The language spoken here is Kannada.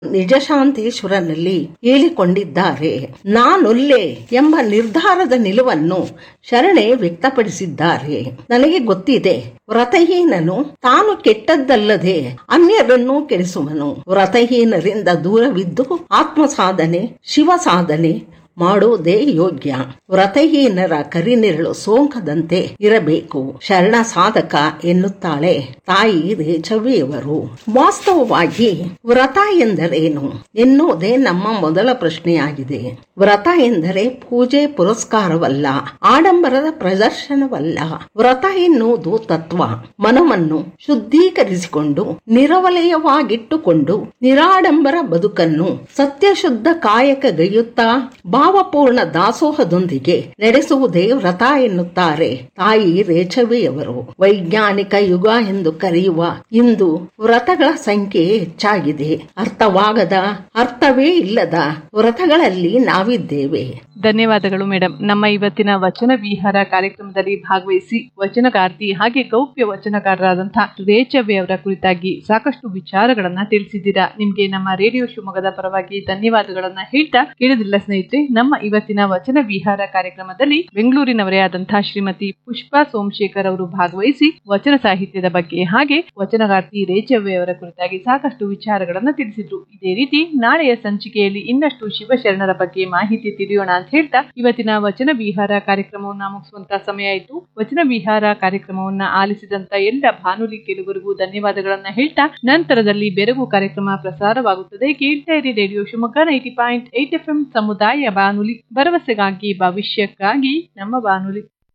ನಿಜಶಾಂತೇಶ್ವರನಲ್ಲಿ ಹೇಳಿಕೊಂಡಿದ್ದಾರೆ ನಾನೊಲ್ಲೆ ಎಂಬ ನಿರ್ಧಾರದ ನಿಲುವನ್ನು ಶರಣೆ ವ್ಯಕ್ತಪಡಿಸಿದ್ದಾರೆ ನನಗೆ ಗೊತ್ತಿದೆ ವ್ರತಹೀನನು ತಾನು ಕೆಟ್ಟದ್ದಲ್ಲದೆ ಅನ್ಯರನ್ನು ಕೆಡಿಸುವನು ವ್ರತಹೀನರಿಂದ ದೂರವಿದ್ದು ಆತ್ಮ ಸಾಧನೆ ಶಿವ ಸಾಧನೆ ಮಾಡೋದೇ ಯೋಗ್ಯ ವ್ರತಹೀನರ ಕರಿನೆರಳು ಸೋಂಕದಂತೆ ಇರಬೇಕು ಶರಣ ಸಾಧಕ ಎನ್ನುತ್ತಾಳೆ ತಾಯಿ ರೇಚವಿಯವರು ವಾಸ್ತವವಾಗಿ ವ್ರತ ಎಂದರೇನು ಎನ್ನುವುದೇ ನಮ್ಮ ಮೊದಲ ಪ್ರಶ್ನೆಯಾಗಿದೆ ವ್ರತ ಎಂದರೆ ಪೂಜೆ ಪುರಸ್ಕಾರವಲ್ಲ ಆಡಂಬರದ ಪ್ರದರ್ಶನವಲ್ಲ ವ್ರತ ಎನ್ನುವುದು ತತ್ವ ಮನವನ್ನು ಶುದ್ಧೀಕರಿಸಿಕೊಂಡು ನಿರವಲಯವಾಗಿಟ್ಟುಕೊಂಡು ನಿರಾಡಂಬರ ಬದುಕನ್ನು ಸತ್ಯಶುದ್ಧ ಕಾಯಕಗೈಯುತ್ತಾ ಭಾವಪೂರ್ಣ ದಾಸೋಹದೊಂದಿಗೆ ನಡೆಸುವುದೇ ವ್ರತ ಎನ್ನುತ್ತಾರೆ ತಾಯಿ ರೇಚವಿಯವರು ವೈಜ್ಞಾನಿಕ ಯುಗ ಎಂದು ಕರೆಯುವ ಇಂದು ವ್ರತಗಳ ಸಂಖ್ಯೆ ಹೆಚ್ಚಾಗಿದೆ ಅರ್ಥವಾಗದ ಅರ್ಥವೇ ಇಲ್ಲದ ವ್ರತಗಳಲ್ಲಿ ನಾವಿದ್ದೇವೆ ಧನ್ಯವಾದಗಳು ಮೇಡಮ್ ನಮ್ಮ ಇವತ್ತಿನ ವಚನ ವಿಹಾರ ಕಾರ್ಯಕ್ರಮದಲ್ಲಿ ಭಾಗವಹಿಸಿ ವಚನಕಾರ್ತಿ ಹಾಗೆ ಗೌಪ್ಯ ವಚನಕಾರರಾದಂತಹ ರೇಚವ್ಯ ಅವರ ಕುರಿತಾಗಿ ಸಾಕಷ್ಟು ವಿಚಾರಗಳನ್ನ ತಿಳಿಸಿದ್ದೀರಾ ನಿಮ್ಗೆ ನಮ್ಮ ರೇಡಿಯೋ ಶಿವಮೊಗ್ಗದ ಪರವಾಗಿ ಧನ್ಯವಾದಗಳನ್ನ ಹೇಳ್ತಾ ಕೇಳಿದಿಲ್ಲ ಸ್ನೇಹಿತರೆ ನಮ್ಮ ಇವತ್ತಿನ ವಚನ ವಿಹಾರ ಕಾರ್ಯಕ್ರಮದಲ್ಲಿ ಬೆಂಗಳೂರಿನವರೇ ಆದಂತಹ ಶ್ರೀಮತಿ ಪುಷ್ಪಾ ಸೋಮಶೇಖರ್ ಅವರು ಭಾಗವಹಿಸಿ ವಚನ ಸಾಹಿತ್ಯದ ಬಗ್ಗೆ ಹಾಗೆ ವಚನಗಾರ್ತಿ ರೇಚವ್ಯ ಅವರ ಕುರಿತಾಗಿ ಸಾಕಷ್ಟು ವಿಚಾರಗಳನ್ನ ತಿಳಿಸಿದ್ರು ಇದೇ ರೀತಿ ನಾಳೆಯ ಸಂಚಿಕೆಯಲ್ಲಿ ಇನ್ನಷ್ಟು ಶಿವಶರಣರ ಬಗ್ಗೆ ಮಾಹಿತಿ ತಿಳಿಯೋಣ ಅಂತ ಹೇಳ್ತಾ ಇವತ್ತಿನ ವಚನ ವಿಹಾರ ಕಾರ್ಯಕ್ರಮವನ್ನ ಮುಗಿಸುವಂತ ಸಮಯ ಆಯಿತು ವಚನ ವಿಹಾರ ಕಾರ್ಯಕ್ರಮವನ್ನ ಆಲಿಸಿದಂತ ಎಲ್ಲ ಬಾನುಲಿ ಕೇಳುಗರಿಗೂ ಧನ್ಯವಾದಗಳನ್ನ ಹೇಳ್ತಾ ನಂತರದಲ್ಲಿ ಬೆರಗು ಕಾರ್ಯಕ್ರಮ ಪ್ರಸಾರವಾಗುತ್ತದೆ ಕೇಳ್ತಾ ಇರಿ radio Shivamogga ninety point eight F M ಸಮುದಾಯ ಬಾನುಲಿ ಭರವಸೆಗಾಗಿ ಭವಿಷ್ಯಕ್ಕಾಗಿ ನಮ್ಮ ಬಾನುಲಿ